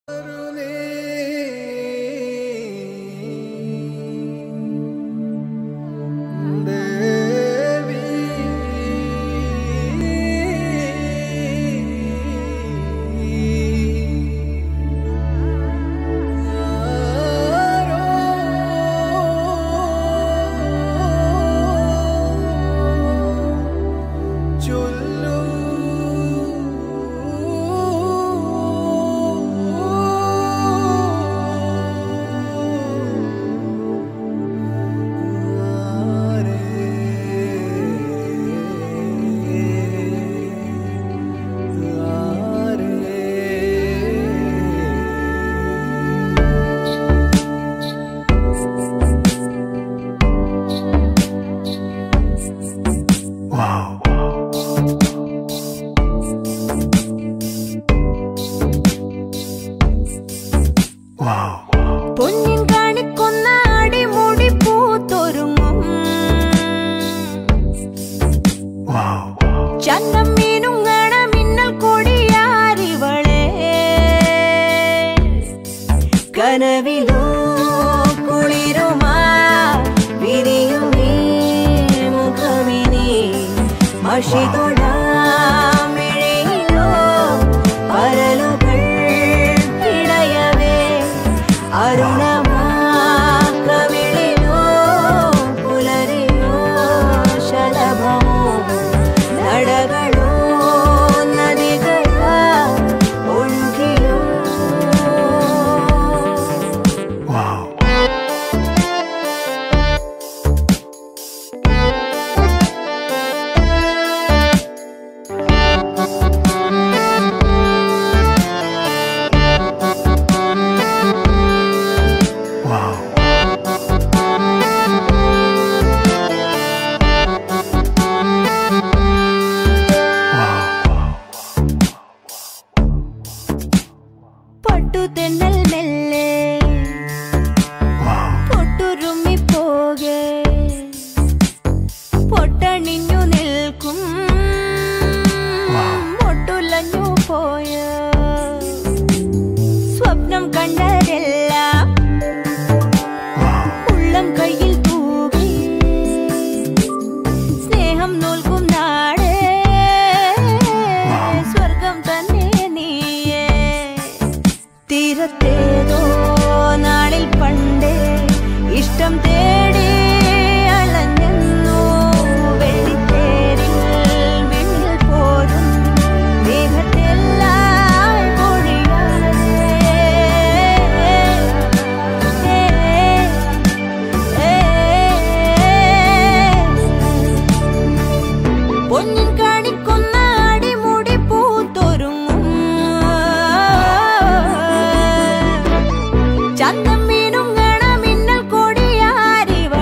പൊന്നിൻ കാണിക്കുന്ന അടിമുടി പൂത്തൊരുങ്ങും ചന്തം മീനുങ്ങണ മിന്നൽ കൊടിയാരിവളെ കനവിലോ കുളിരുമാ വിരിയും നീ മുഖമിനി മഷി തൊടാമിഴയിലോ പരലുകൾ ഇടയവേ അരുണമാ കവിളിലോ പുലരിയോ ശലഭമോ നടകളോ നദികളാ ഒഴുകിയോ പട്ടുതെന്നൽ മെല്ലെ പൊട്ടുരുമ്മി പോകെ പൊട്ടണിഞ്ഞു നിൽക്കും പൊട്ടുലഞ്ഞു പോയ സ്വപ്നം കണ്ടതെല്ലാം ഉള്ളം കയ്യിൽ തൂകി സ്നേഹം നോൽക്കും നാടേ സ്വർഗം തന്നെ നീയേ തീരത്തേതോ നാളിൽ പണ്ടേ ഇഷ്ടം തേടി അലഞ്ഞെന്നു വെള്ളിത്തേരിൽ വിണ്ണിൽ പോരും മേഘത്തെല്ലാം പൊഴിയാതെ പൊന്നിൻ കാണിക്കുന്ന അടിമുടി പൂത്തൊരുങ്ങും ചന്തം മീനുങ്ങണ മിന്നൽ കൊടിയാരിവളെ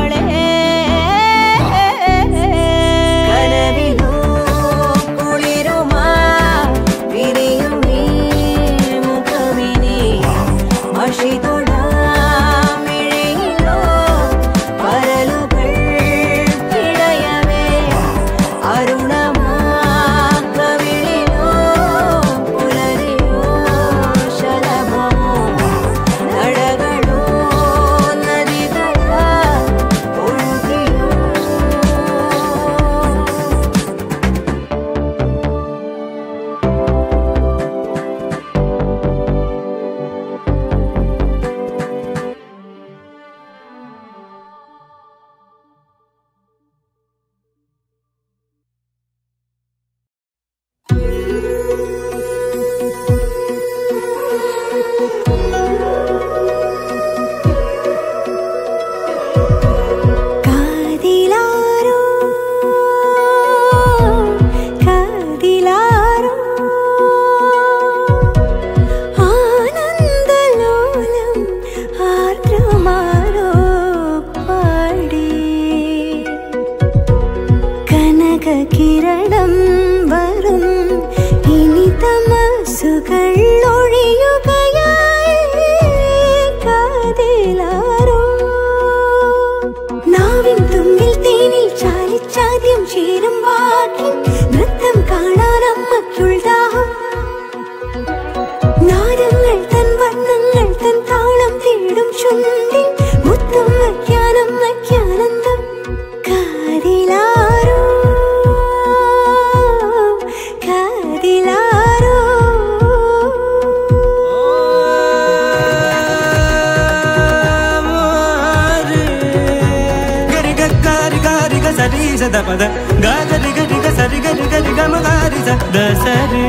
ద పద గారి గరి గ సరి గరి గరి గమ గారి స ద సరి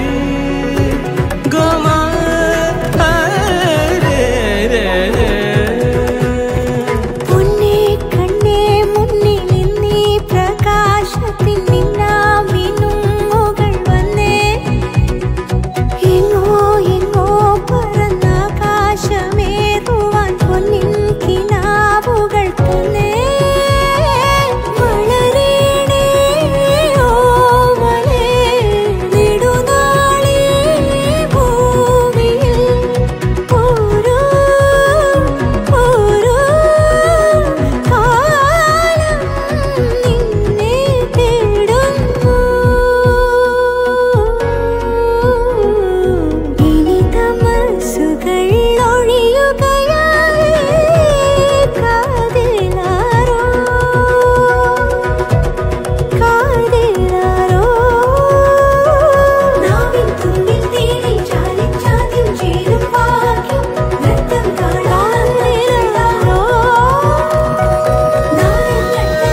గమ రే రే రే പൊന്നേ കണ്ണേ മുന്നിൽ നിന്നീ പ്രകാശത്തിൽ നിന്നാ മിനുങ്ങുകൾ വന്നേ എങ്ങോ എങ്ങോ പറന്നാകാശമേറുവാൻ പൊന്നിൻ കിനാവുകൾ തന്നേ വളരേണേ ഓമലേ നെടുനാളീ ഭൂമിയിൽ ഓരോ ഓരോ കാലം നിന്നെ തേടുന്നു ഇനി തമസുകൾ ഒഴിയുകയായി കാതിലാരോ കാതിലാരോ നാവിൻ തുമ്പിൽ തേടി ചാലിച്ചാദ്യം ചേരും ഭാഗ്യം നൃത്തം കാണാൻ നേരത്താരോ നാവിൻ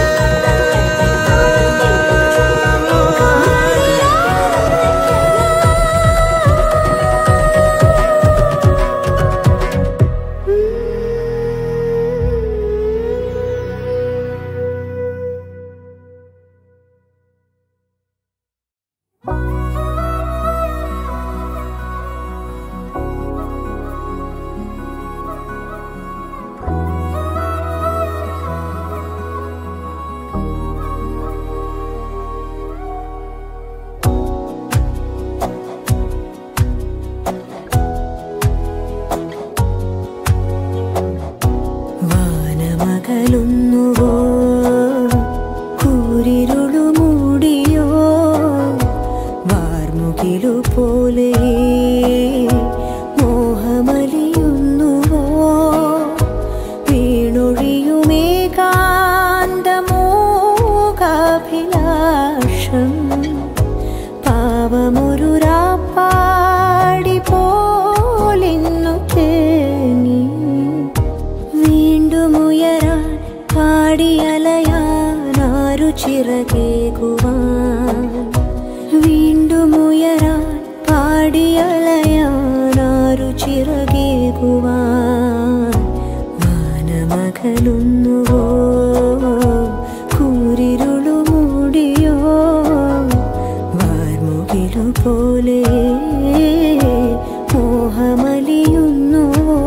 വാനമകലുന്നുവോ കൂരിരുളു മൂടിയോ വാർമുകിലു പോലെ മോഹമലിയുന്നുവോ വീണൊഴിയുമേകാന്തമോകാഭിലാഷം പാവമൊരു രാപ്പാടി പോലിന്നു തേങ്ങി വീണ്ടും ഉയരാൻ പാടിയലയാൻ ആരു ചിറകേകുവാൻ വീണ്ടും ഉയരാൻ പാടിയലയാൻ ആരു ചിറകേകുവാൻ വാനമകലുന്നുവോ കൂരിരുളു മൂടിയോ വാർമുകിലു പോലെ മോഹമലിയുന്നുവോ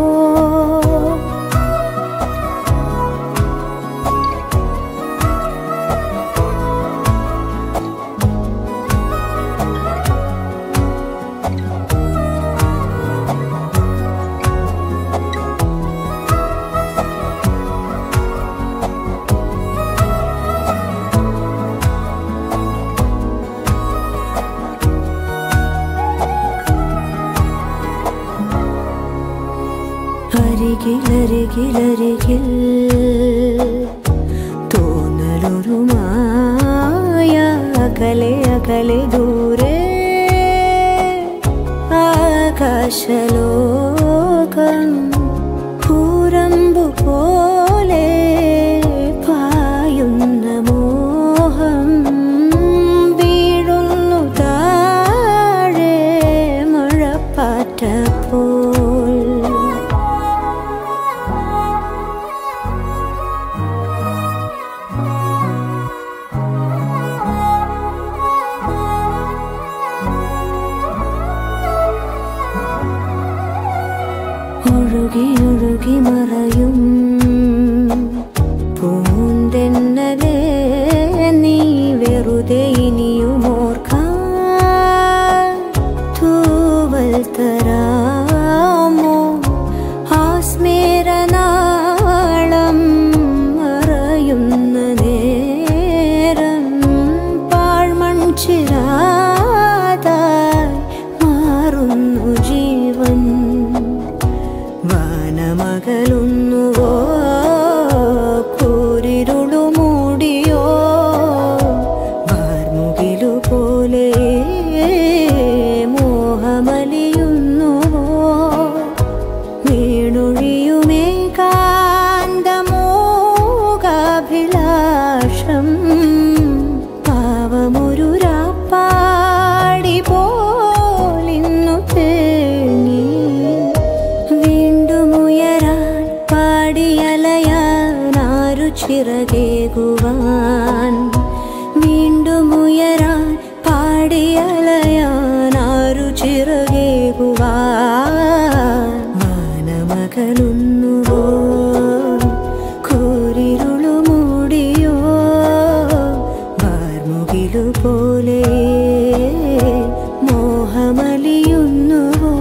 അരികിലരികിലരികിൽ തോന്നലൊരു മായ അകലെ അകലെ ദൂരെ ആകാശലോകം കൂരമ്പു പോലെ പായുന്ന മോഹം വീഴുന്നു താഴെ മഴപ്പാറ്റ പോൽ ഒഴുകി ഒഴുകി മറയും പൂന്തെന്നലേ നീ വെറുതെ ഇനിയും ഓർക്കാൻ തൂവൽ തരാമോ ആസ്മേരനാളം മറയുന്ന നേരം പാഴ്മൺചിരാതായി മാറുന്നു ജീവൻ വാനമകലുന്നുവോ കൂരിരുളു മൂടി ചിറകേകുവാൻ വീണ്ടും ഉയരാൻ പാടിയലയാൻ ആരു ചിറകേകുവാൻ വാനമകലുന്നുവോ കൂരിരുളു മൂടിയോ വാർമുകിലു പോലെ മോഹമലിയുന്നുവോ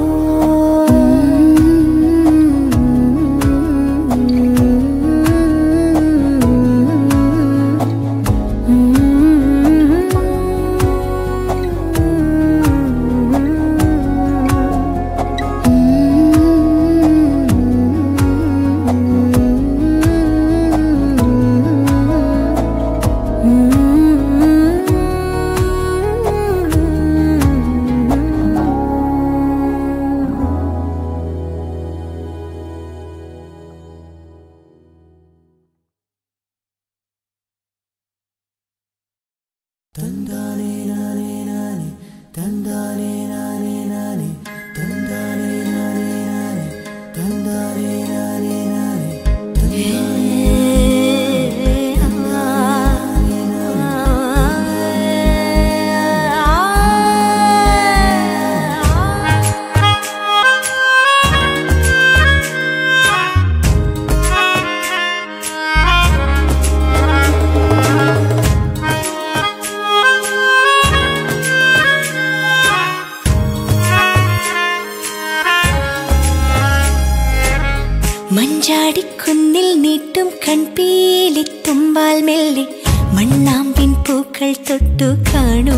മഞ്ചാടിക്കുന്നിൽ നീട്ടും കൺപീലി തുമ്പാൽ മെല്ലെ മണ്ണാമ്പിൻ പൂക്കൾ തൊട്ടു കാണൂ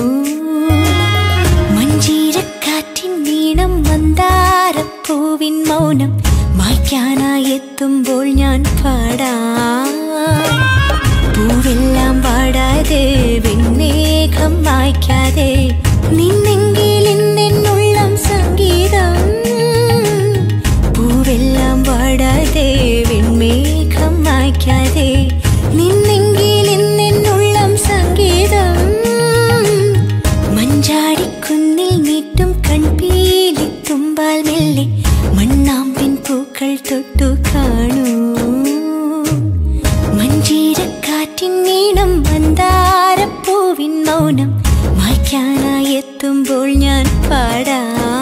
മഞ്ചീരക്കാറ്റിൻ നീണം മന്ദാരപ്പൂവിൻ മൗനം മായ്ക്കാനായി എത്തുമ്പോൾ ഞാൻ പാടാം പൂവെല്ലാം പാടാതെ വെണ്ണേഘം മായ്ക്കാതെ നിന്നെങ്കിൽ ഇന്നെന്നുള്ളം സംഗീതം പൂവെല്ലാം പാടാതെ വെൺമേഘം മായ്ക്കാതെ നിന്നെങ്കിൽ ഇന്നെന്നുള്ളം സംഗീതം മഞ്ചാടിക്കുന്നിൽ നീട്ടും കൺപീലി തുമ്പാൽ മെല്ലെ മണ്ണാമ്പിൻ പൂക്കൾ തൊട്ടു കാണൂ മഞ്ചീരക്കാറ്റിൻ നീണം മന്ദാരപ്പൂവിൻ മൗനം മായ്ക്കാനായി എത്തുമ്പോൾ ഞാൻ പാടാം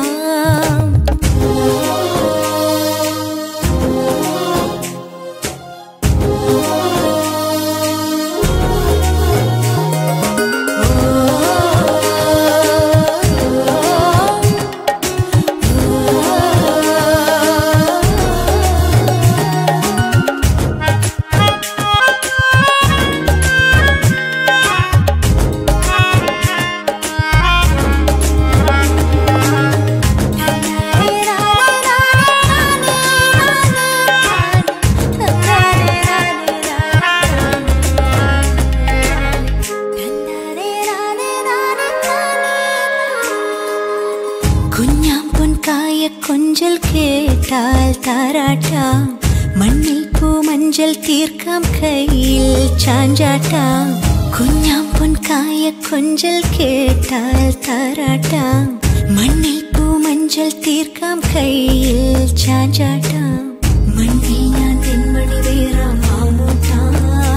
കുഞ്ഞാം പൊൻകായ കൊഞ്ചൽ കേട്ടാൽ താരാട്ടാം മണ്ണിൽ പൂമഞ്ചൽ തീർക്കാം കയ്യിൽ ചാഞ്ചാട്ടാം കുഞ്ഞാം പൊൻകായ കൊഞ്ചൽ കേട്ടാൽ താരാട്ടാം മണ്ണിൽ പൂമഞ്ചൽ തീർക്കാം കയ്യിൽ ചാഞ്ചാട്ടാം മണ്ണിൽ ഞാൻ തെന്മണി വേറാം മാമൂട്ടാൻ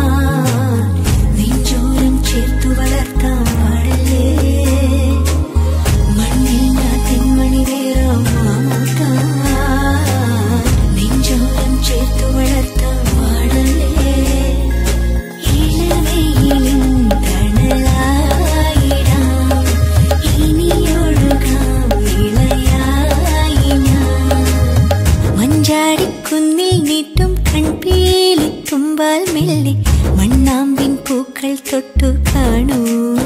നെഞ്ചോരം ചേർത്തു വളർത്താം പാടല്ലേ മണ്ണിൽ ഞാൻ തെന്മണി വേറാം മാമൂട്ടാൻ നെഞ്ചോരം ചേർത്തു വളർത്താം പാടല്ലേ ഇളവെയിലിൻ തണലായിടാം ഇനിയൊഴുകാം ഇളയായി ഞാൻ മഞ്ചാടിക്കുന്നിൽ നീട്ടും കൺപീലി തുമ്പാൽ മെല്ലെ മണ്ണാമ്പിൻ പൂക്കൾ തൊട്ടു കാണൂ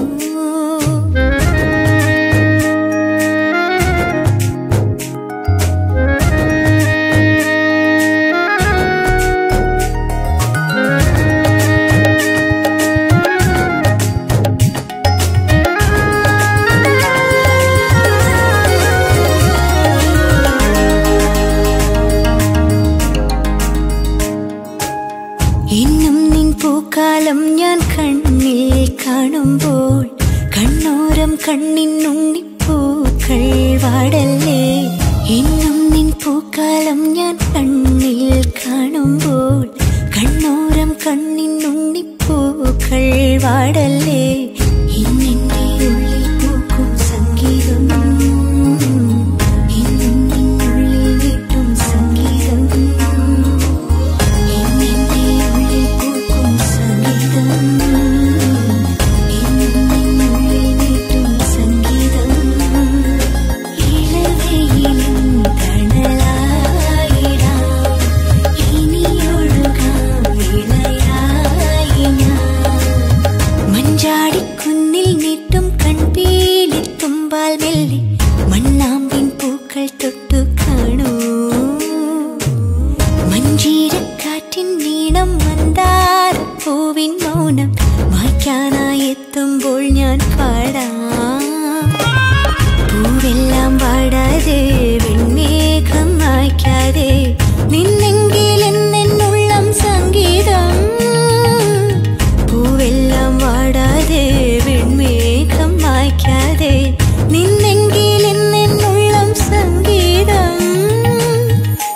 ഇന്നും നിൻ പൂക്കാലം ഞാൻ കണ്ണിൽ കാണുമ്പോൾ കണ്ണോരം കണ്ണിനുണ്ണിപ്പൂക്കൾ വാടല്ലേ ഇന്നും നിൻ പൂക്കാലം ഞാൻ കണ്ണിൽ കാണുമ്പോൾ കണ്ണോരം കണ്ണിൻ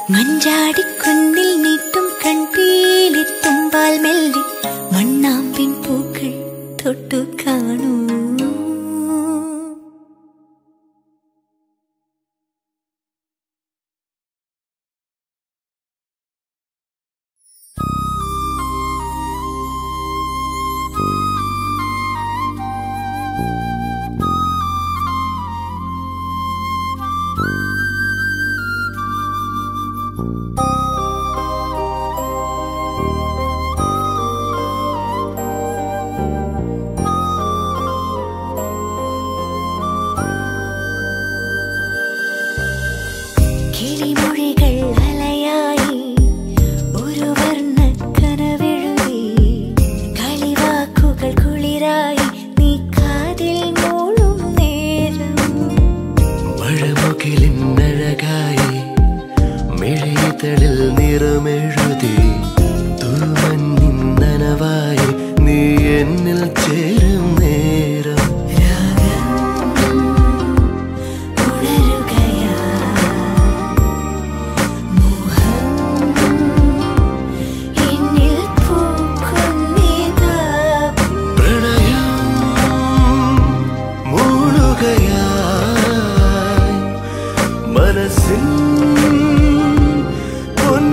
മഞ്ചാടിക്കുന്നിൽ നീട്ടും കൺപീലി തുമ്പാൽ മെല്ലി മണ്ണാമ്പിൻ പൂക്കൾ തൊട്ടു കാണൂ കിളിമൊഴികൾ അലയായി ഒരു വർണ്ണ കനവെഴുതി കളിവാക്കുകൾ കുളിരായി നീ കാതിൽ മൂളും നേരം മഴമുകിലിൻ അഴകായി മിഴിതളിൽ നിറമെഴുതി തൂമഞ്ഞിൻ നനവായി നീ എന്നിൽ ചേരും നേരം ഉണരുകയാ മോഹം എന്നിൽ പൂക്കുന്നേതാ പ്രണയം മൂളുകയായി മനസ്സിൻ പൊൻ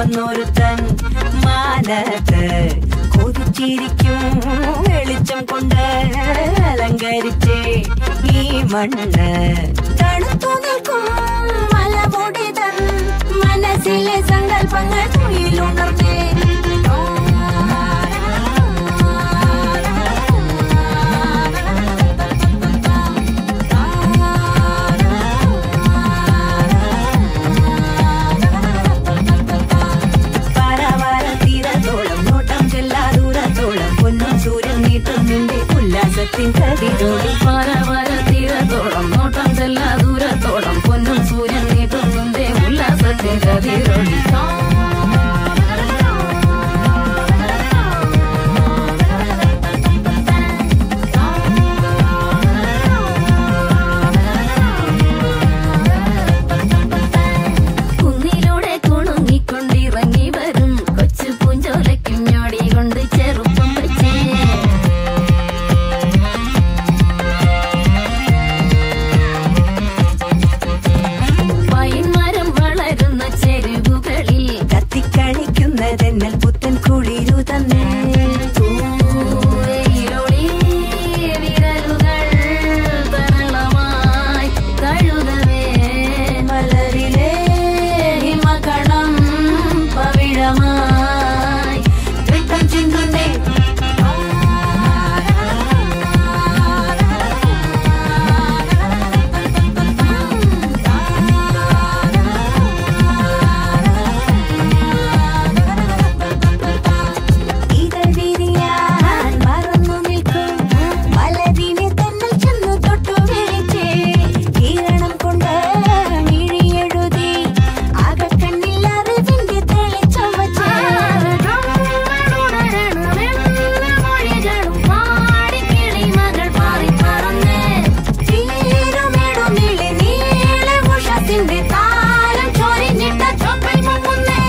വളർന്നൊരുത്തൻ മാനത്ത് കൊതിച്ചിരിക്കും വെളിച്ചം കൊണ്ട് അലങ്കരിച്ച് ഈ മണ്ണ് തണുത്തു നിൽക്കും മലമുടിതൻ മനസ്സിലെ സങ്കല്പങ്ങൾ തുയിലുണർന്നേ പരവര തീരത്തോളം നോട്ടം ചെല്ലാ ദൂരത്തോളം പൊന്നും സൂര്യൻ നീട്ടും നിന്റെ ഉല്ലാസത്തിൻ കതിരോടി പരവര തീരത്തോളം നോട്ടം ചെല്ലാ ദൂരത്തോളം പൊന്നും സൂര്യൻ നീട്ടും നിന്റെ ഉല്ലാസത്തിൻ കതിരൊളി കുന്നിലൂടെ കുണുങ്ങിക്കൊണ്ടിറങ്ങി വരും കൊച്ചു പൂഞ്ചോലയ്ക്കും ഞൊടി കൊണ്ട് ചെറുപ്പം വെച്ചേ പൈൻമരം വളരുന്ന ചെരുവുകളിൽ കത്തിക്കളിക്കുന്നതെന്നൽ പുത്തൻ കുളിരു തന്നെ തൂവയിലൊളി വിരലുകൾ തരളമായി തഴുകവേ മലരിലെ ഹിമകണം പവിഴമായി വെട്ടം ചിന്തുന്നേ ഇതൾ വിരിയാൻ മറന്നു നിൽക്കും മലരിനെ തന്നെ ചെന്നു തൊട്ടു വിളിച്ചേ കിരണം കൊണ്ട് മിഴിയെഴുതി അകക്കണ്ണിൽ അറിവിന്റെ തെളിച്ചം വച്ചേ തീരുമിടുമിളി നീള ഉഷസിന്റെ താരം ചൊരിഞ്ഞിട്ട ചൊപ്പൽ മുങ്ങുന്നേ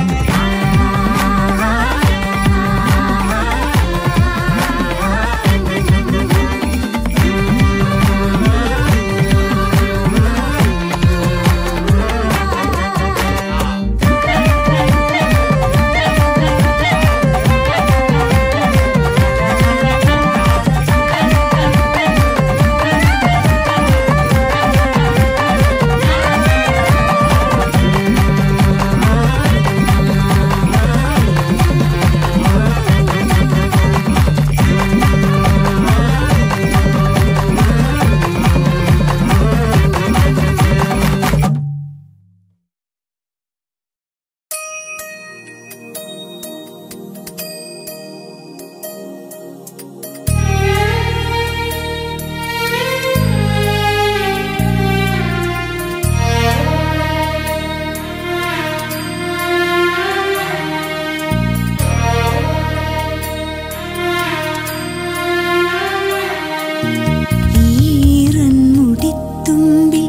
ഈറൻ മുടിത്തുമ്പിൽ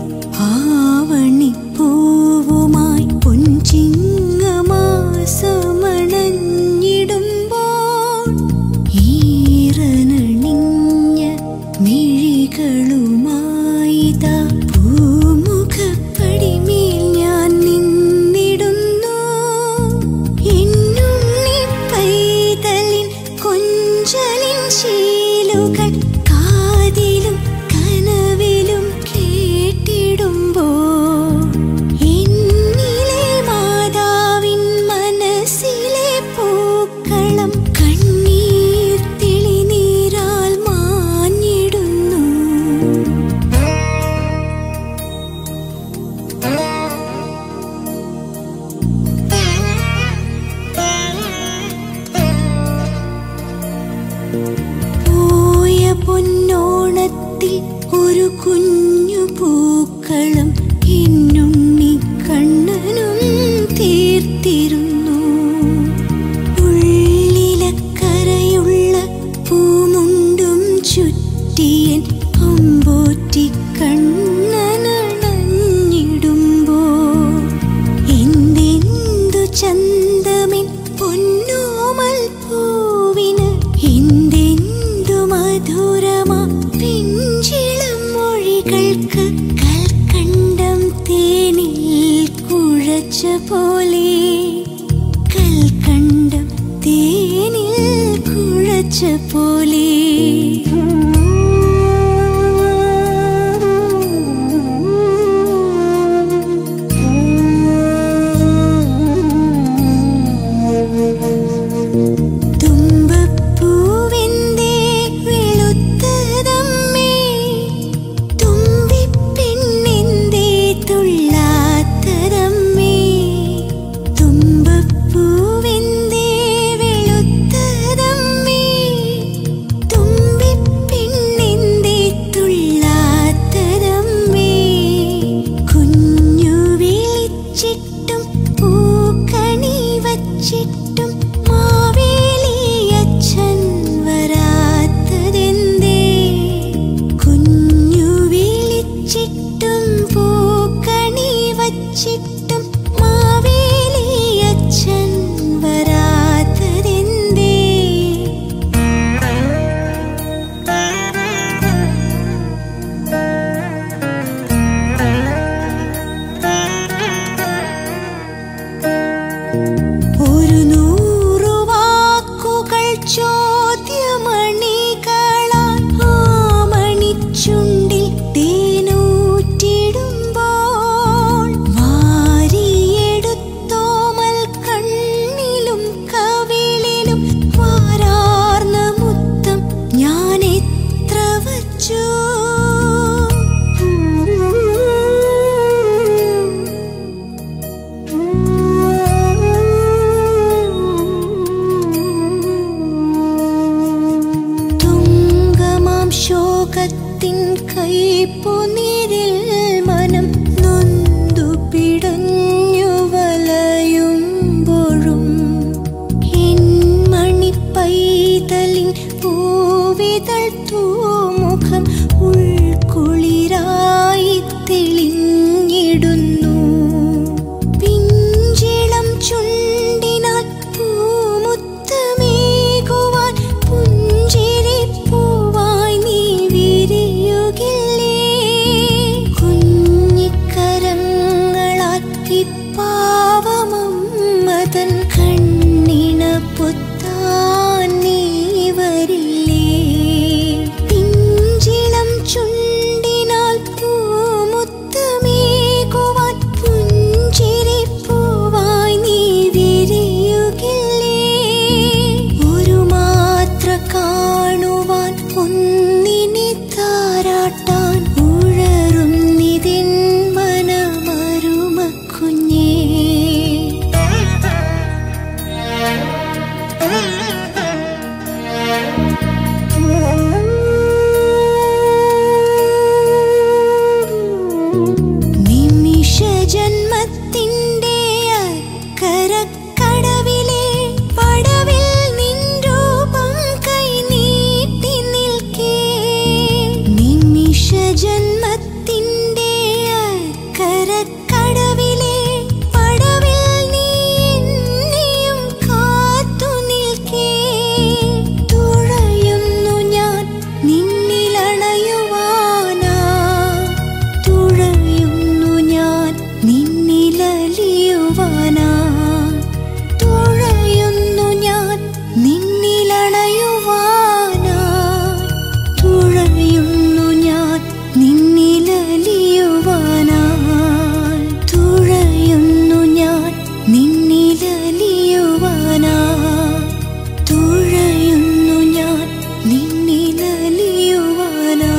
ആവണിപ്പൂവുമായി പൊൻചിങ്ങമാസമണഞ്ഞിടുമ്പോൾ ഈറനണിഞ്ഞ മിഴികളുമായിതാ പൂമുഖപ്പടിമേൽ ഞാൻ നിന്നിടുന്നു എന്നുണ്ണി പൈതലിൻ കൊഞ്ചലിൻ ശീലുകൾ കാതിലും കനവിലും കേട്ടിടുമ്പോ എന്നിലെ മാതാവിൻ മനസ്സിലെ പൂക്കളം കണ്ണീർ തെളിനീരാൽ മാഞ്ഞിടുന്നു പോയ പൊന്നോണത്തിൽ ഒരു കുഞ്ഞു പൂക്കളം എന്നുണ്ണി കണ്ണനും തീർത്തിരുന്നു ഉള്ളിലക്കരയുള്ള പൂമുണ്ടും ചുറ്റിയൻ അമ്പോറ്റി കണ്ണനണഞ്ഞിടുമ്പോ എന്തെന്തു ചന്തമിൻ പൊന്നോമൽ പൂവിന് എന്തെന്തു മധുരമാ പിഞ്ചിളം മൊഴികൾക്ക് കൽക്കണ്ടം തേനിൽ കുഴച്ച പോലെ ജന്മത്തിൻ കൈപ്പുനീരിൽ മനം നൊന്തു പിടഞ്ഞു വലയുമ്പോഴും എൻ മണിപ്പൈതലിൻ പൂവിതൾ തൂമുഖം ഉൾക്കുളിരായി തെളിഞ്ഞിടുന്നു പിഞ്ചിളം ചുണ്ടിനാൽ പൂമുത്തമേകുവാൻ പുഞ്ചിരി പൂവായി നീ വിരിയുകില്ലേ കുഞ്ഞിക്കരങ്ങളാൽ ഇപ്പാവമമ്മതൻ കണ്ണിണ പൊത്താൻ നീ വരില്ലേ പിഞ്ചിളം ചുണ്ടിനാൽ പൂമുത്തമേകുവാൻ പുഞ്ചിരി പൂവായി നീ വിരിയുകില്ലേ ഒരു മാത്ര കാണുവാൻ ഒന്നിനെ താരാട്ടാൻ ഉഴറുന്നിതിൻ മനമരുമ കുഞ്ഞേ നിമിഷ ജന്മത്തിൻ്റെ അക്കരക്കടവിലെ പടവിൽ നിൻ രൂപം കൈനീട്ടി നിൽക്കേ നിമിഷ ജന്മത്തിൻ്റെ അക്കരക്കടവിലെ പടവിൽ നീ എന്നെയും കാത്തു നിൽക്കേ തുഴയുന്നു ഞാൻ നിന്നിലണയുവാനാ തുഴയുന്നു ഞാൻ നിന്നിലലിയുവാനാ തുഴയുന്നു ഞാൻ നിന്നിലണയുവാനാ തുഴയുന്നു ഞാൻ നിന്നിലലിയുവാനാ തുഴയുന്നു ഞാൻ നിന്നിലലിയുവാനാ തുഴയുന്നു ഞാൻ നിന്നിലലിയുവാനാ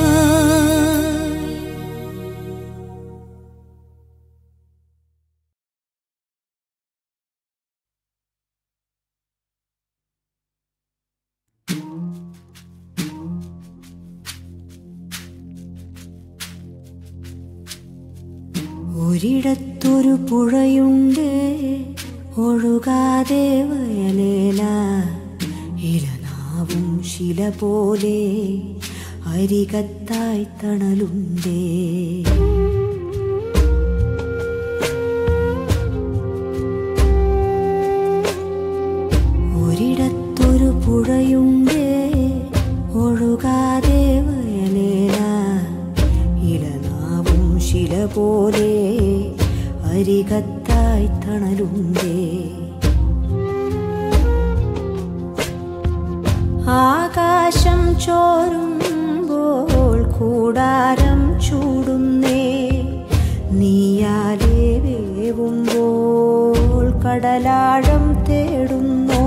ഒരിടത്തൊരു പുഴയുണ്ട് ഒഴുകാതെ വയലേല ഇലനാവും ശില പോലെ അരികത്തായി തണലുണ്ടേ ഒരിടത്തൊരു പുഴയുണ്ട് ഒഴുകാതെ വയലേല ഇലനാവും ശില പോലെ അരികത്തായി തണലുണ്ടേ ആകാശം ചോരുമ്പോൾ കൂടാരം ചൂടുന്നേ നീയാലേ വേവുമ്പോൾ കടലാഴം തേടുന്നോ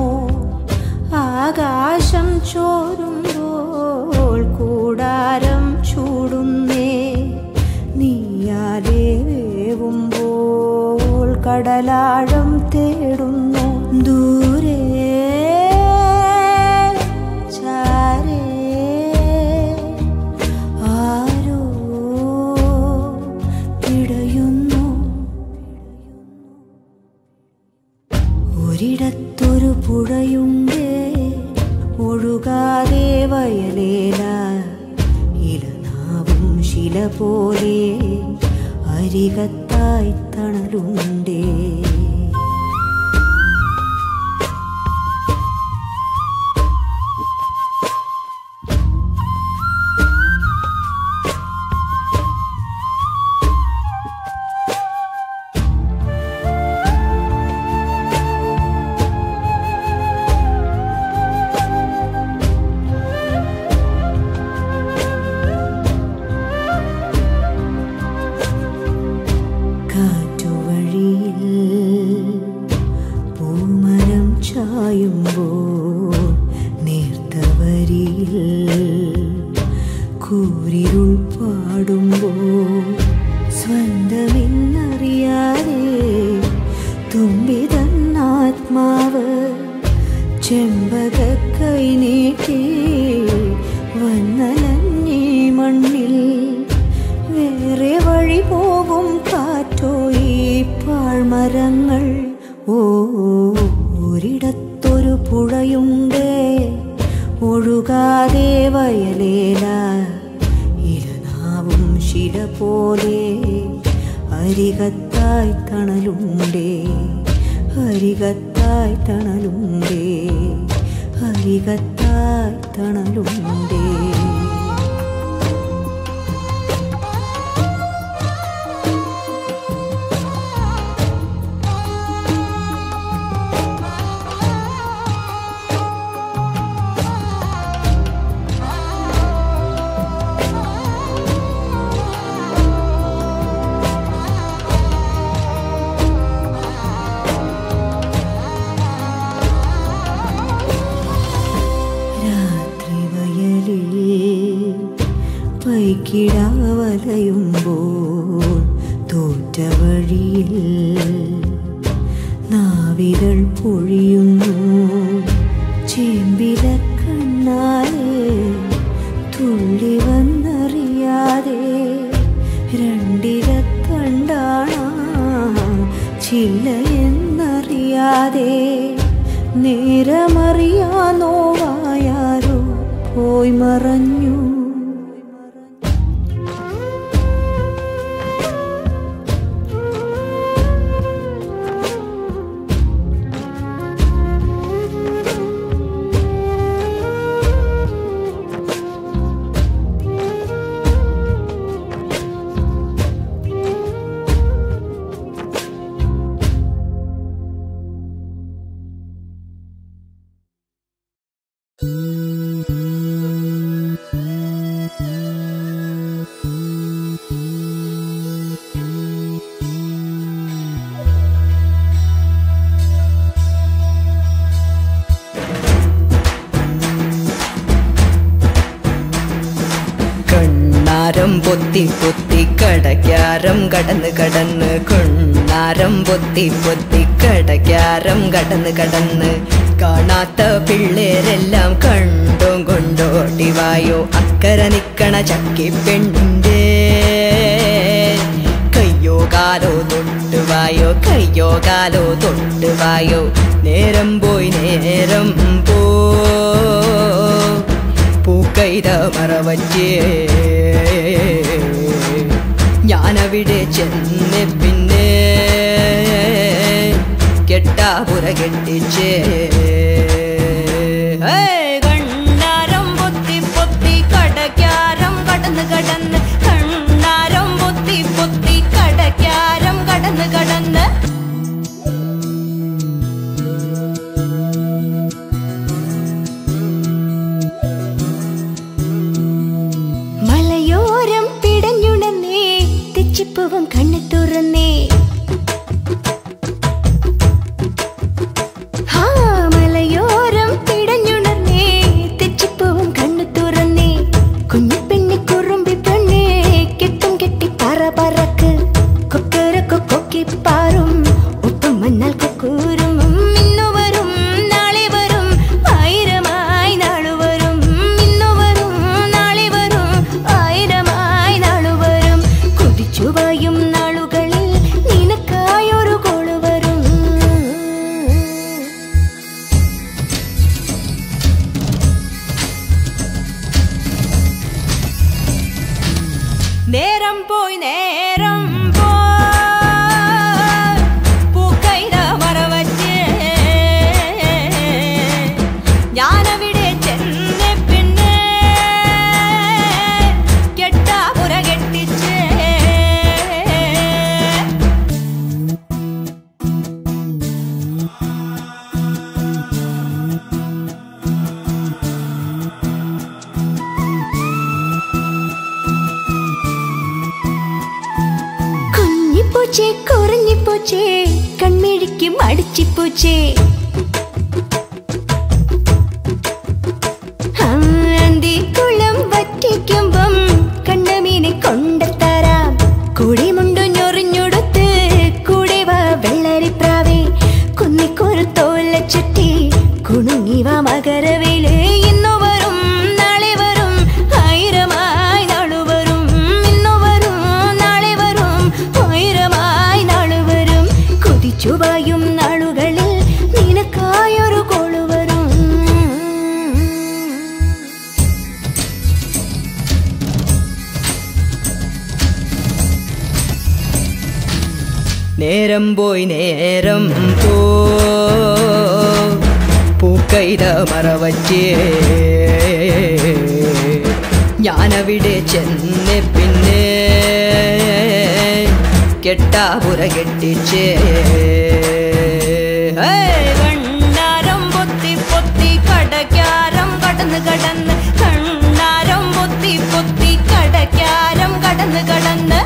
ആകാശം ചോരുമ്പോൾ കൂടാരം ചൂടുന്നേ നീയാലേ വേവുമ്പോൾ കടലാഴം തേടുന്നു ദൂരെ ചാരേ ആരോ പിടയുന്നു ഒരിടത്തൊരു പുഴയുണ്ട് ഒഴുകാതെ വയലേല ഇലനാവും ശില പോലെ അരികത്തായി തണലുണ്ടേ കാറ്റുവഴിയിൽ പൂമരം ചായുമ്പോൾ നേർത്തവരിയിൽ കൂരിരുൾ പാടുമ്പോൾ സ്വന്തമെന്നറിയാതെ തുമ്പി തന്നാത്മാവ് ചെമ്പക കൈ നീട്ടി വന്നലഞ്ഞേ മരങ്ങൾ ഓ ഒരിടത്തൊരു പുഴയുണ്ടേ ഒഴുകാതെ വയലേല ഇലനാവും ശില പോലെ അരികത്തായി തണലുണ്ടേ അരികത്തായി തണലുണ്ടേ അരികത്തായി തണലുണ്ടേ രാത്രി വയലിൽ വൈകിടാവലയുമ്പോൾ തോറ്റ വഴിയിൽ നാവികൾ പൊഴിയുന്നു ചേമ്പില കണ്ണാലെ തുള്ളി വന്നറിയാതെ രണ്ടില കണ്ടാണ ചില്ല എന്നറിയാതെ നേരമറിയാനോവായാരോ പോയി മറഞ്ഞു കണ്ണാരം പൊത്തി പൊത്തി കടക്കാരം കടന്ന് കടന്ന് കണ്ണാരം പൊത്തി പൊത്തി കടക്കാരം കടന്ന് കടന്ന് കാണാത്ത പിള്ളേരെല്ലാം കണ്ടും കൊണ്ടോടി വായോ അക്കര നിക്കണ ചക്കി പെണ്ണിൻ്റെ കയ്യോ കാലോ തൊട്ടുവായോ കയ്യോ കാലോ തൊട്ടുവായോ നേരം പോയി നേരം പോ പൂക്കൈത മറവറ്റേ ഞാനവിടെ ചെന്ന് പിന്നെ കെട്ടാപുര കെട്ടിച്ചേ ഏയ് കണ്ണാരം പൊത്തി പൊത്തി കടക്കാരം കടന്ന് കടന്ന് കണ്ണാരം പൊത്തി പൊത്തി കടക്കാരം കടന്ന് കടന്ന് മലയോരം പിടഞ്ഞുണന്നേ തെച്ചിപ്പൂവം കണ്ണു തുറന്നേ ഹാ മലയോരം പിടഞ്ഞുണർന്നേ തെച്ചിപ്പൂവം കണ്ണു തുറന്നേ കുഞ്ഞു പെണ്ണി കുറുമ്പി പെണ്ണേ കെട്ടും കെട്ടി പറ പറക്ക് കൊക്കരക്കൊ കൊക്കിപ്പാറും ഒപ്പം വന്നാൽ കൊക്കൂരും ഇന്നു വരും നാളെ വരും ആയിരമായി നാളു വരും ഇന്നു വരും നാളെ വരും ആയിരമായി നാളു വരും കുതിച്ചുവായും നാളുകളിൽ നിനക്കായൊരു കോള് വരും നേരം പോയി നേരം പോയി പൂക്കൈത മറവറ്റേ ഞാനവിടെ ചെന്ന് പിന്നെ കെട്ടാപുര കെട്ടിച്ചേ കുഞ്ഞിപ്പൂച്ചേ കുറഞ്ഞിപ്പൂച്ചേ കൺമിഴിക്ക് മടിച്ചിപ്പൂച്ചേ അന്തിക്കുളം വറ്റിക്കുമ്പം കണ്ണമീനെ കൊണ്ടത്തരാം കുടിമുണ്ടു ഞൊറിഞ്ഞുടുത്ത് കൂടെ വാ വെള്ളരിപ്രാവേ കുന്നിക്കൊരു തോല ചുറ്റി കുണുങ്ങി വാ മകരവേല് ഇന്നു വരും നാളെ വരും ആയിരമായി നാളു വരും ഇന്നു വരും നാളെ വരും ആയിരമായി നാളു വരും കൊതിച്ചു നേരം പോയി നേരം പോ പൂക്കൈത മറവച്ചേ ഞാനവിടെ ചെന്ന് പിന്നെ കെട്ടാപുര കെട്ടിച്ചേ ഏയ് കണ്ണാരം പൊത്തി പൊത്തി കടക്കാരം കടന്ന് കടന്ന് കണ്ണാരം പൊത്തി പൊത്തി കടക്കാരം കടന്ന് കടന്ന്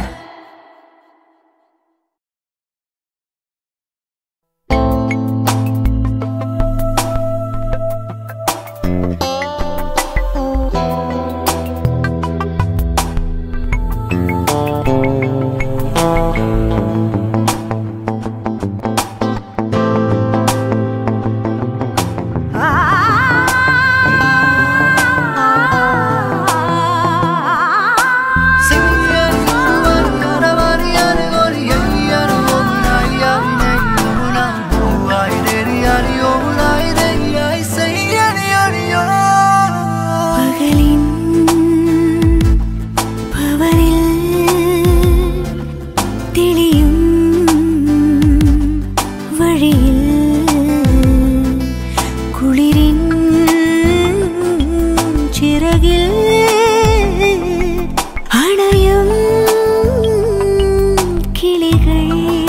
പകലിൻ പവനിൽ തെളിയും വഴിയിൽ കുളിരിൻ ചിറകിൽ അണയും കിളികൾ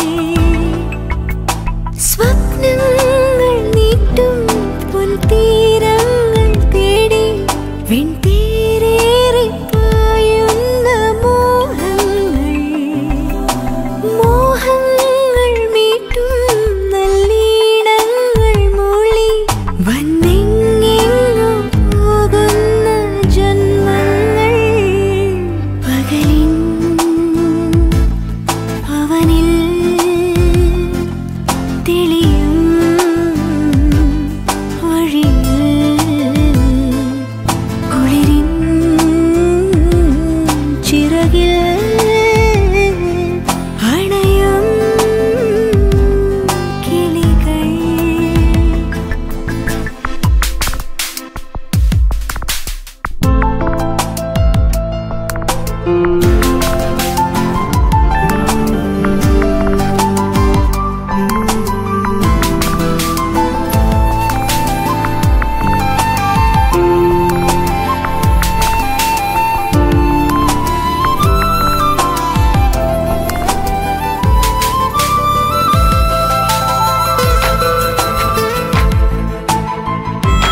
സ്വപ്നങ്ങൾ നീട്ടും പൊൻതീരങ്ങൾ തേടി വെൺതീരേറി പായുന്ന മോഹങ്ങൾ മോഹങ്ങൾ മീട്ടും നല്ലീണങ്ങൾ മൂളി വന്നെങ്ങെങ്ങോ പോകുന്ന ജന്മങ്ങൾ പകലിൻ അവനിൽ തെളിയും വഴിയിൽ കുളിരിൻ ചിറകിൽ അണയും കിളികൾ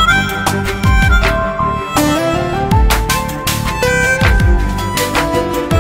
ആ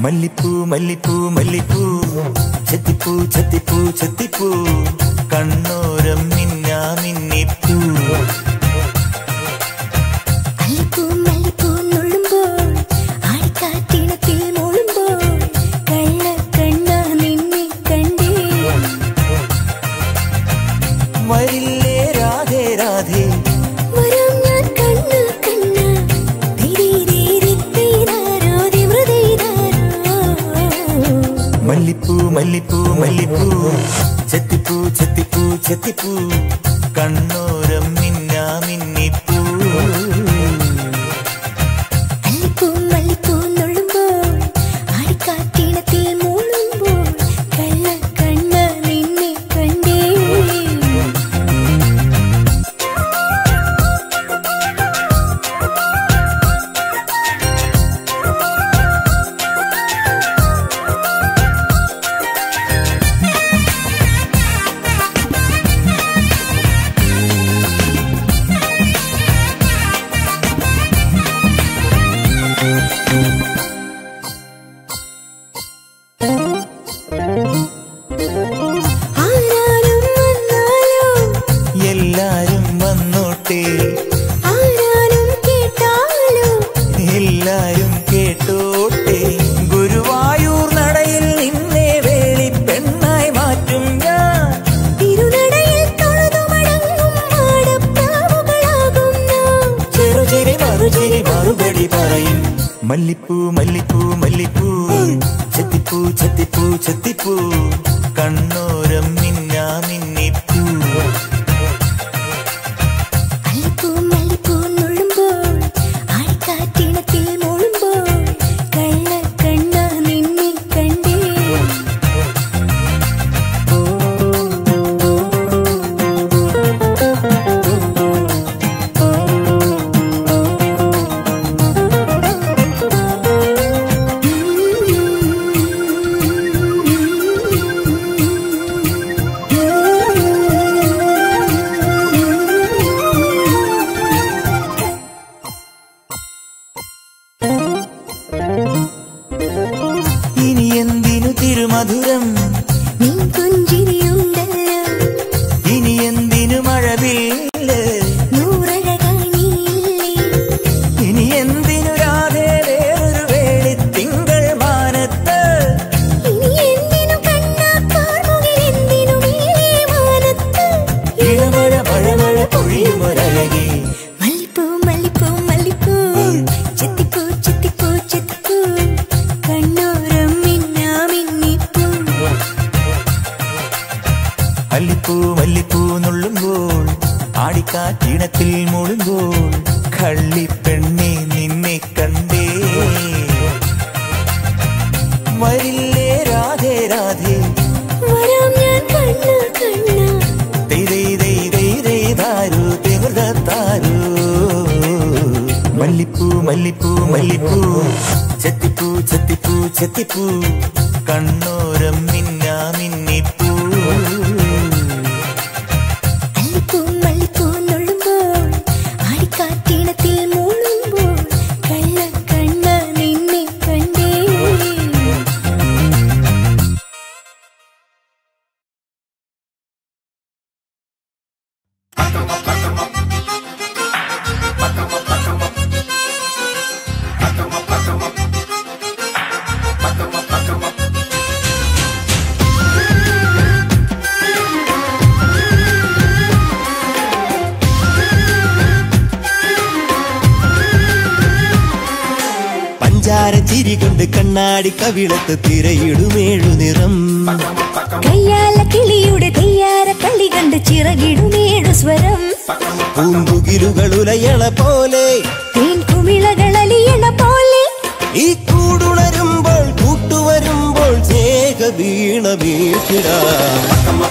മല്ലിപ്പൂ മല്ലിപ്പൂ മല്ലിപ്പൂ ചെത്തിപ്പൂ ചെത്തിപ്പൂ ചെത്തിപ്പൂ കണ്ണോരം മിന്നാ മിന്നിപ്പൂ മല്ലിപ്പൂ മല്ലിപ്പൂ നുള്ളുമ്പോൾ ആടിക്കാറ്റിനത്തിൽ മൂളുമ്പോൾ കള്ളക്കണ്ണ നിന്നെ കണ്ടേ വരില്ലേ രാധേ രാധേ വരാം ഞാൻ കണ്ണ കണ്ണ ധീരീരീരിത്തീരാരോ ദിമൃതീരാരോ മല്ലിപ്പൂ മല്ലിപ്പൂ മല്ലിപ്പൂ ചെത്തിപ്പൂ ചെത്തിപ്പൂ ചെത്തിപ്പൂ കണ്ണോരം മിന്നാ മിന്നിപ്പൂ മല്ലിപ്പൂ മല്ലിപ്പൂ നുള്ളുമ്പോൾ ആടിക്കാറ്റിനത്തിൽ മൂളുമ്പോൾ കള്ളക്കണ്ണ നിന്നെ കണ്ടേ ആരാരും വന്നാലോ എല്ലാരും വന്നോട്ടെ ആരാരും കേട്ടാലോ എല്ലാരും കേട്ടോട്ടെ ഗുരുവായൂർ നടയിൽ നിന്നെ വേളി പെണ്ണായി മാറ്റും ഞാൻ തിരുനടയിൽ തൊഴുതു മടങ്ങും മാടപ്രാവുകളാകും നാം ചെറുചിരി മറുചിരി മറുപടി പറയും മല്ലിപ്പൂ മല്ലിപ്പൂ മല്ലിപ്പൂ ചെത്തിപ്പൂ ചെത്തിപ്പൂ ചെത്തിപ്പൂ കണ്ണോരം മിന്നാ മിന്നിപ്പൂ മല്ലിപ്പൂ മല്ലിപ്പൂ നുള്ളുമ്പോൾ ആടിക്കാറ്റിനത്തിൽ മൂളുമ്പോൾ കള്ളക്കണ്ണ നിന്നെ കണ്ടേ ഇനി എന്തിനു തിരുമധുരം നീ പുഞ്ചിരിയുണ്ടല്ലോ ഇനി എന്തിനു മഴവില്ല് നൂറഴകാണിയില്ലേ ഇനി എന്തിനു രാധേ വേറൊരു വേളി തിങ്കൾ മാനത്ത് ഇനി എന്തിനു കണ്ണാക്കാർമുകിൽ എന്തിനു മേലേ മാനത്ത് ഇളമഴ മഴമഴ പൊഴിയുമൊരഴകി മല്ലിപ്പൂ മല്ലിപ്പൂ മല്ലിപ്പൂ ചെത്തിപ്പൂ ചെത്തിപ്പൂ ചെത്തിപ്പൂ കണ്ണോരം മിന്നാ മിന്നിപ്പൂ മല്ലിപ്പൂ മല്ലിപ്പൂ നുള്ളുമ്പോൾ ആടിക്കാറ്റിണത്തിൽ മുളുമ്പോൾ കള്ളിപ്പെണ്ണെ നിന്നെ കണ്ടേ വരില്ലേ രാധേ രാധേ വരാം ഞാൻ കണ്ണ കണ്ണ ദൈ ദൈ ദൈ ദൈ ദൈ താരു തിമിർത താരു മല്ലിപ്പൂ മല്ലിപ്പൂ മല്ലിപ്പൂ ചെത്തിപ്പൂ ചെത്തിപ്പൂ ചെത്തിപ്പൂ കണ്ണോരം മിന്നാ മിന്നിപ്പൂ മല്ലിപ്പൂ മല്ലിപ്പൂ നുള്ളുമ്പോൾ ആടിക്കാറ്റിനത്തിൽ മൂളുമ്പോൾ കള്ളക്കണ്ണ നിന്നെ കണ്ടേ പഞ്ചാര ചിരി കൊണ്ട് കണ്ണാടി കവിളത്ത് തിരയിടുമേഴു നിറം കയ്യാല കിളിയുടെ തെയ്യാര കളി കണ്ട് ചിറകിടുമേടു സ്വരം പൂമ്പുകിലുകൾ ഉലയണ പോലെ തേൻ കുമിളകളലിയണ പോലെ ഈ കൂടുണരുമ്പോൾ കൂട്ടുവരുമ്പോൾ സ്നേഹ വീണ വീട്ടിടാം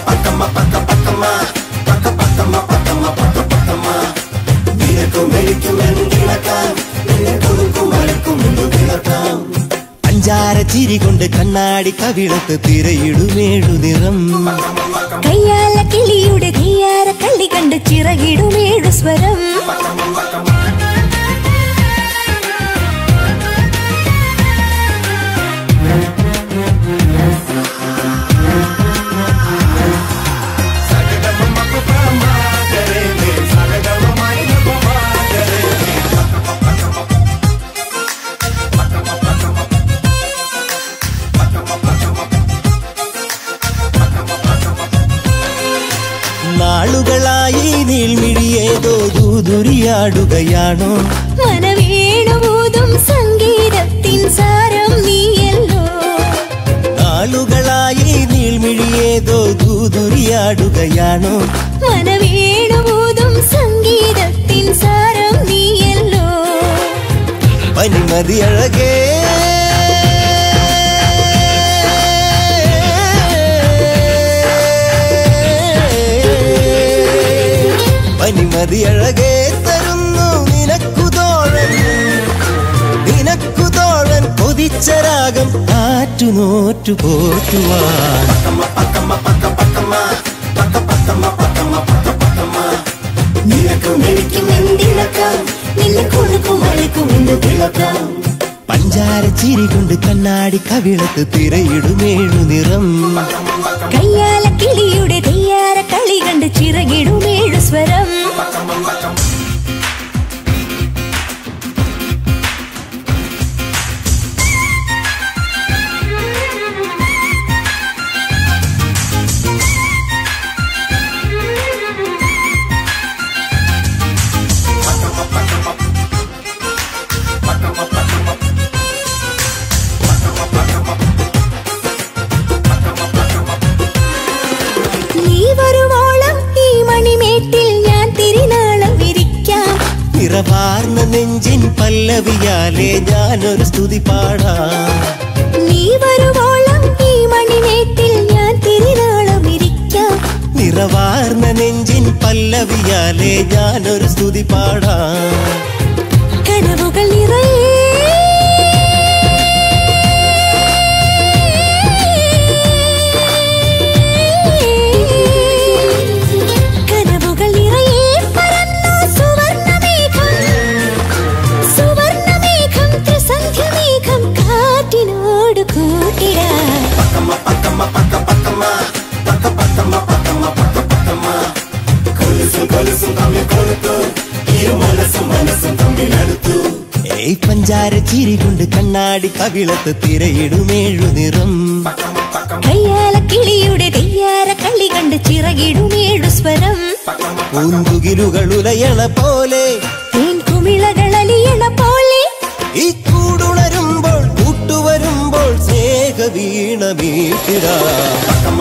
പഞ്ചാര ചിരി കൊണ്ട് കണ്ണാടി കവിളത്ത് തിരയിടുമേഴു നിറം കയ്യാല കിളിയുടെ തെയ്യാര കളി കണ്ട് ചിറകിടുമേടു സ്വരം ഏതോ ദൂതുരിയാടുകയാണോ മനവേണമൂതും സംഗീതത്തിൻ സാരം നീയല്ലോ നാളുകളായി നീൾമിഴി ഏതോ ദൂതുരിയാടുകയാണോ മനവേണമൂതും സംഗീതത്തിൻ സാരം നീയല്ലോ പനിമതി അഴകേ പനിമതി അഴകേ തരുന്നു നിനക്കു തോഴൻ നിനക്കു തോഴൻ കൊതിച്ചരാഗം ആറ്റുനോറ്റു പോറ്റുവാൻ നിനക്കും എനിക്കും എന്തിളക്കാം നിന്നെ കൊടുക്കും അഴക്കും എന്ത് തിളക്കാം പഞ്ചാര ചിരി കൊണ്ട് കണ്ണാടി കവിളത്ത് തിരയിടുമേഴു നിറം കയ്യാല കിളിയുടെ തെയ്യാര കളി കണ്ട് ചിറകിടുമേഴു സ്വരം നീ വരുവോളം ഈ മണിമേട്ടിൽ ഞാൻ തിരിനാളം വിരിക്കാം നിറവാർന്ന നെഞ്ചിൻ പല്ലവിയാലെ ഞാനൊരു സ്തുതി പാടാം നീ വരുവോളം ഈ മണിമേട്ടിൽ ഞാൻ തിരിനാളം വിരിക്കാം നിറവാർന്ന നെഞ്ചിൻ പല്ലവിയാലെ ഞാനൊരു സ്തുതി പാടാം കനവുകൾ നിറയെ കനവുകൾ നിറയെ പരന്നു സുവർണ്ണമേഘം സുവർണ്ണമേഘം ത്രിസന്ധ്യമേഘം കാറ്റിനോട് കൂട്ടിടാൻ ഏയ് പഞ്ചാര ചിരി കൊണ്ട് കണ്ണാടി കവിളത്ത് തിരയിടുമേഴു നിറം കയ്യാല കിളിയുടെ തെയ്യാര കളി കണ്ട് ചിറകിടുമേഴു സ്വരം പൂന്തുകിലുകൾ ഉലയണ പോലെ തേൻ കുമിളകളലിയണ പോലെ ഈ കൂടുണരുമ്പോൾ കൂട്ടുവരുമ്പോൾ സ്നേഹ വീണ മീട്ടിടാം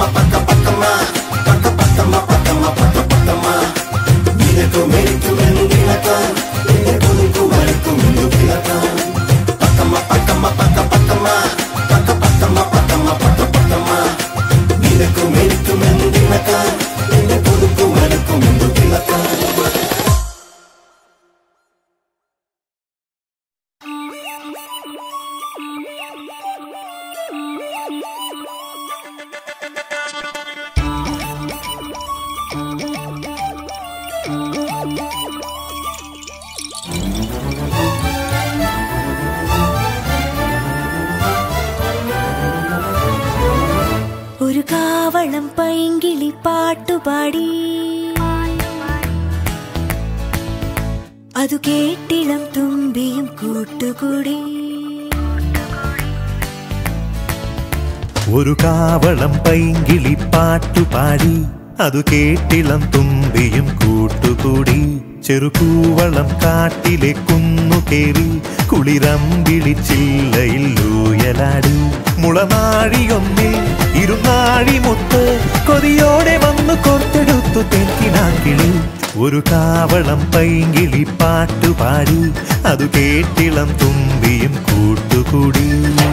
ഒരു കാവളം പൈങ്കിളി പാട്ടുപാടി അതു കേട്ടിളം തുമ്പിയും കൂട്ടുകൂടി ഒരു കാവളം പൈങ്കിളി പാട്ടുപാടി അതു കേട്ടിളം തുമ്പിയും കൂട്ടുകൂടി ചെറുകൂവളം കാട്ടിലെ കുന്നു കേറി കുളിരമ്പിളി ചില്ലയിൽ ഊയലാടി മുളനാഴിയൊന്നിൽ ഇരുനാഴി മുത്ത് കൊതിയോടെ വന്നു കോർത്തെടുത്തു തെക്കിനാക്കിളി ഒരു കാവളം പൈങ്കിളി പാട്ടുപാടി അതു കേട്ടിളം തുമ്പിയും കൂട്ടുകൂടി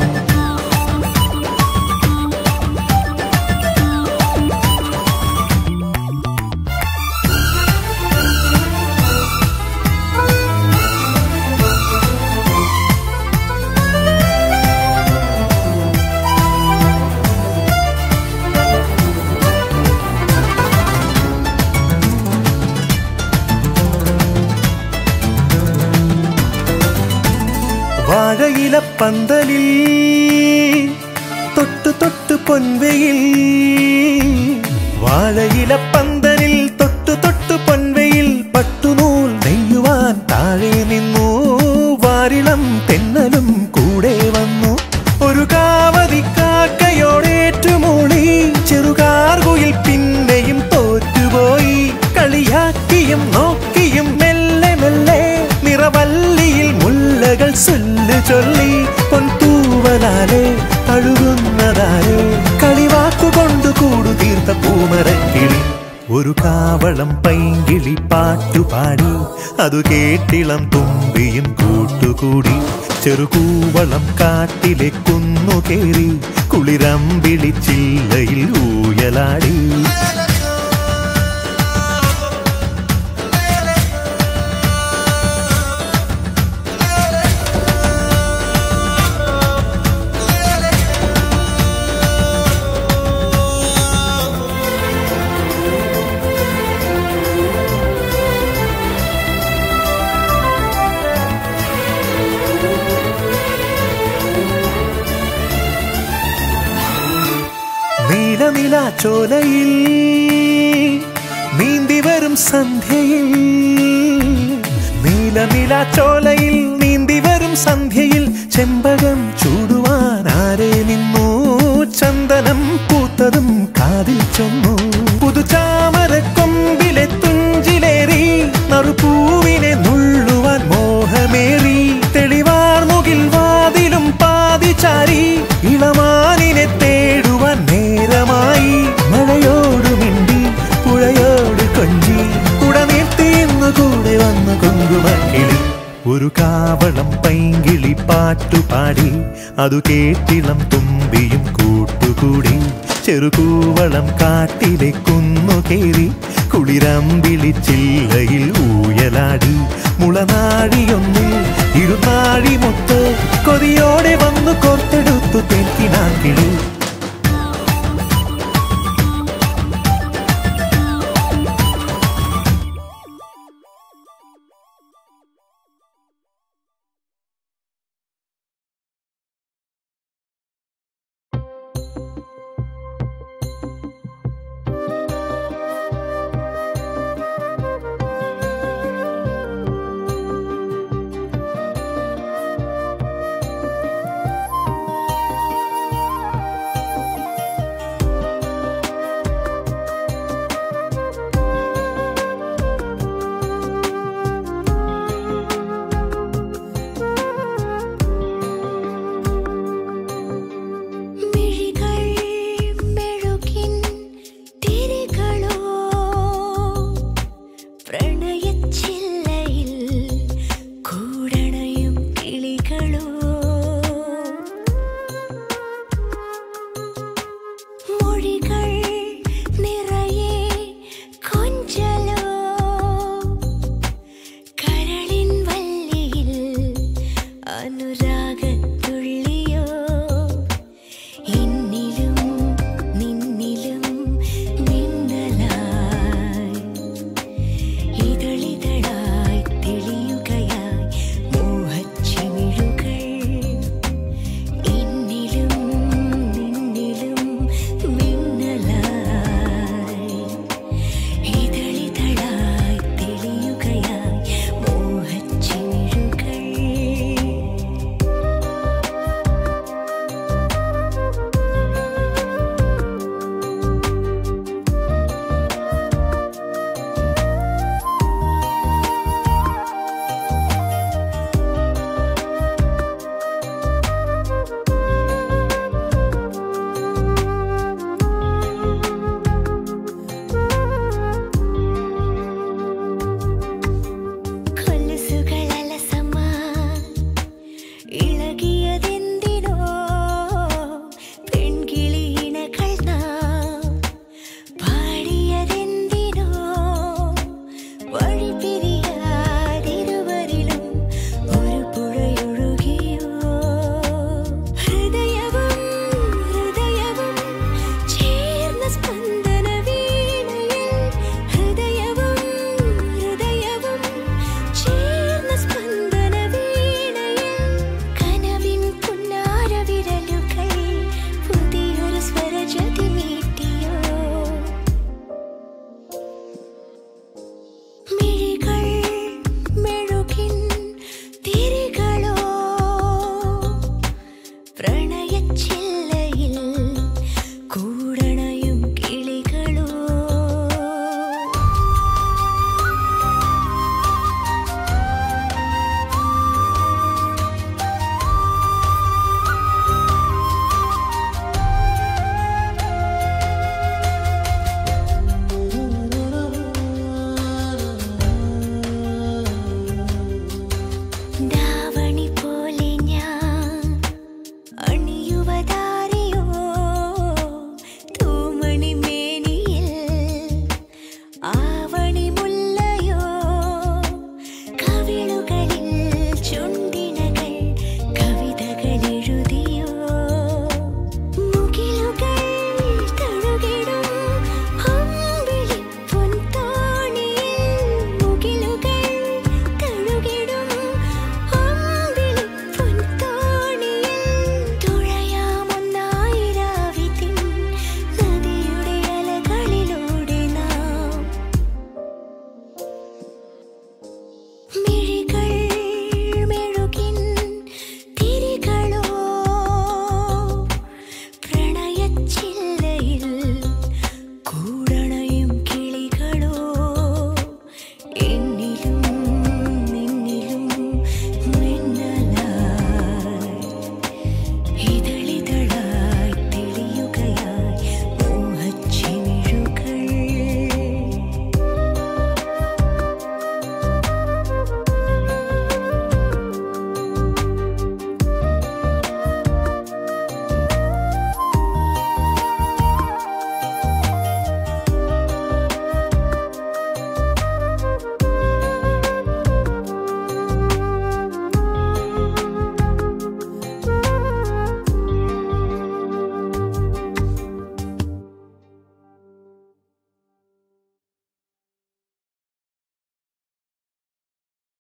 വാഴയില പന്തലിൽ തൊട്ടു തൊട്ടു പൊൻവെയിൽ വാഴയില പന്തലിൽ തൊട്ടു തൊട്ടു പൊൻവെയിൽ പട്ടുനൂൽ നെയ്യുവാൻ താഴെ നിന്നു വാരിളം തെന്നലും കൂടെ വന്നു ഒരു കാവതി കാക്കയോടേറ്റുമൂളി ചെറുകാർകുയിൽ പിന്നെയും തോറ്റുപോയി കളിയാക്കിയ നോക്കിയും നോക്കിയും മെല്ലെ മെല്ലെ നിറവല്ലിയിൽ മുല്ലകൾ ചൊല്ലു ചൊല്ലി പൊൻതൂവലാലെ തഴുകുന്നതാരെ കളിവാക്കുകൊണ്ടു കൂടു തീർത്ത പൂമരക്കിളി ഒരു കാവളം പൈങ്കിളി പാട്ടുപാടി അതു കേട്ടിളം തുമ്പിയും കൂട്ടുകൂടി ചെറുകൂവളം കാട്ടിലെ കുന്നു കേറി കുളിരമ്പിളി ചില്ലയിൽ ഊയലാടി നീലനില ചോലയിൽ നീന്തി വരും സന്ധ്യയിൽ നീലനില ചോലയിൽ നീന്തി വരും സന്ധ്യയിൽ ചെമ്പകം ചൂടുവാൻ ആരെ നിന്നു ചന്ദനം പൂത്തതും കാതിൽ ചൊന്നു പുതുചാമര കൊമ്പിലെ തുഞ്ചിലേറി നറുപൂവിനെ നുള്ളുവാൻ മോഹമേറി തെളിവാർ മുകിൽ വാതിലും പാതിചാരി ഇളമാനിനെ തേടുവാൻ നേരമായി മഴയോട് മിണ്ടി പുഴയോട് കൊഞ്ചി കുടനീർത്തിന്ന് കൂടെ വന്നു കുങ്കുമക്കിളി ഒരു കാവളം പൈങ്കിളി പാട്ടുപാടി അതു കേട്ടിളം തുമ്പിയും കൂട്ടുകൂടി ചെറുകൂവളം കാട്ടിലെ കുന്നു കേറി കുളിരമ്പിളി ചില്ലയിൽ ഊയലാടി മുളനാഴിയൊന്നിൽ ഇരുനാഴി മൊത്ത് കൊതിയോടെ വന്നു കോർത്തെടുത്തു തേക്കിനാക്കിളി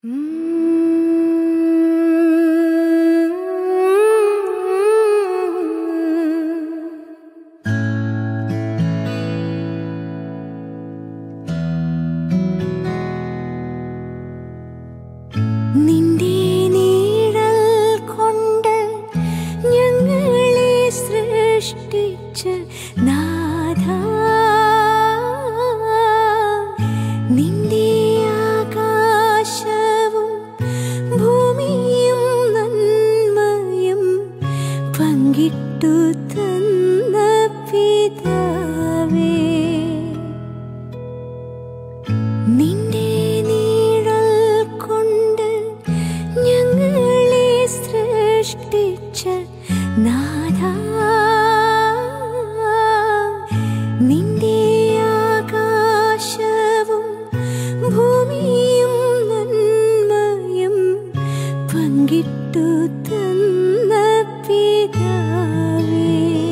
നിന്റെ നീഴൽ കൊണ്ട് ഞങ്ങളെ സൃഷ്ടിച്ച നാഥ നിന്റെ ആകാശവും ഭൂമിയും നന്മയും പങ്കിട്ടു തന്ന പിതാവേ നിന്റെ നീഴൽ കൊണ്ട് ഞങ്ങളെ സൃഷ്ടിച്ച നാഥ നിന്റെ ആകാശവും ഭൂമിയും നന്മയും പങ്കിട്ടു തന്ന പിതാവേ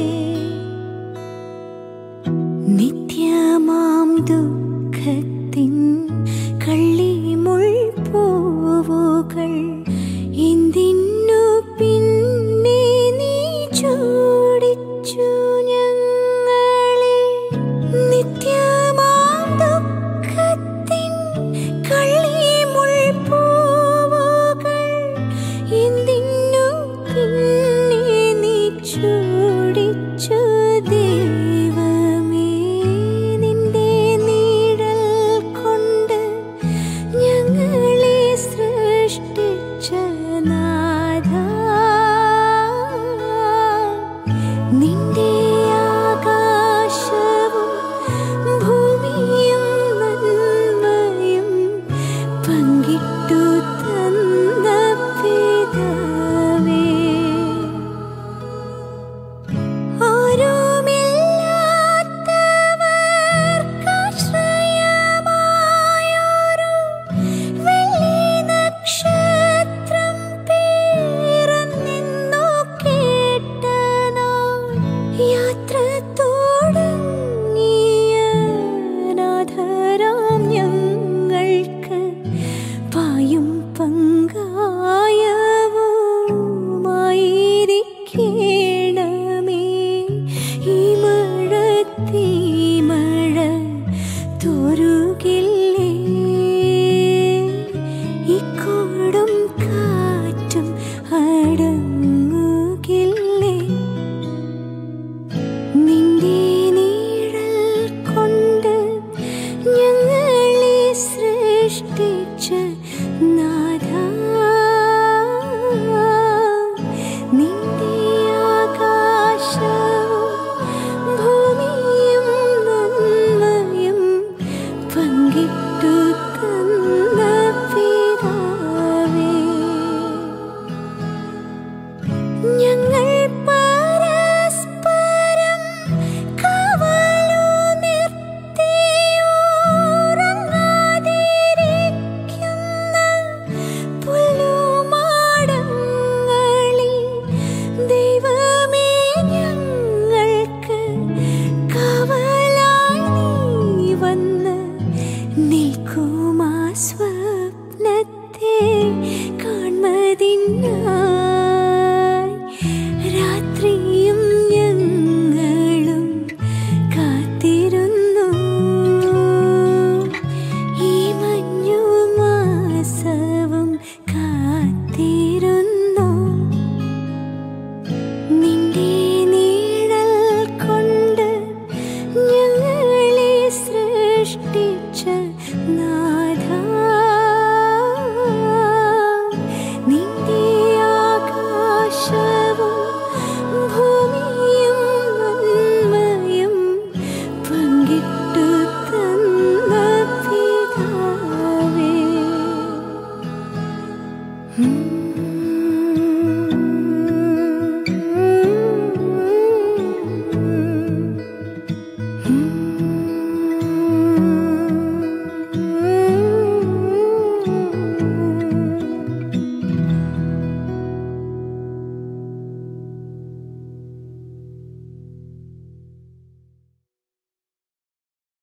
നിത്യമാം ദുഃഖത്തിൻ കള്ളിമുൾ പൂവുകൾ എന്തിനു പിന്നെ നീ ചൂടിച്ചു ഞങ്ങളെ നിത്യമാം ദുഃഖത്തിൻ കള്ളിമുൾ പൂവുകൾ എന്തിനു പിന്നെ നീ ചൂടിച്ചു ദൈവമേ നിന്റെ നീഴൽ കൊണ്ട് ഞങ്ങളെ സൃഷ്ടിച്ച നാഥ നിന്റെ ആകാശവും ഭൂമിയും നന്മയും പങ്കിട്ടു തന്ന പിതാവേ ആരുമില്ലാത്തവർക്കാശ്രയമായൊരു വെള്ളി നക്ഷത്രം പിറന്നെന്നു കേട്ട നാൾ യാത്ര തുടങ്ങിയ നാഥരാം ഞങ്ങൾക്ക് പായും പങ്കായവുമായിരിക്കണമേ ഈ മഴത്തീ മഴ തോരുകില്ലേ ഈ കൊടും കാറ്റും അടങ്ങുകില്ലേ നിന്റെ നീഴൽ കൊണ്ട് ഞങ്ങളെ സൃഷ്ടിച്ച നാഥ നിന്റെ ആകാശവും ഭൂമിയും നന്മയും പങ്കിട്ടു തന്ന പിതാവേ ഞങ്ങൾ പരസ്പരം കാവലു നിർത്തിയുറങ്ങാതിരിക്കുന്ന പുല്ലുമാടങ്ങളിൽ ദൈവമേ ഞങ്ങൾക്ക് കാവലായി നീ വന്ന് നിൽക്കുമാ സ്വപ്നത്തെ കാൺമതിനായി രാത്രിയും ഞങ്ങളും കാത്തിരുന്നു ഈ മഞ്ഞു മാസവും കാത്തിരുന്നു നിന്റെ നീഴൽ കൊണ്ട് ഞങ്ങളെ സൃഷ്ടിച്ച നാഥ നിന്റെ ആകാശവും ഭൂമിയും നന്മയും പങ്കിട്ടു തന്ന പിതാവേ ഉം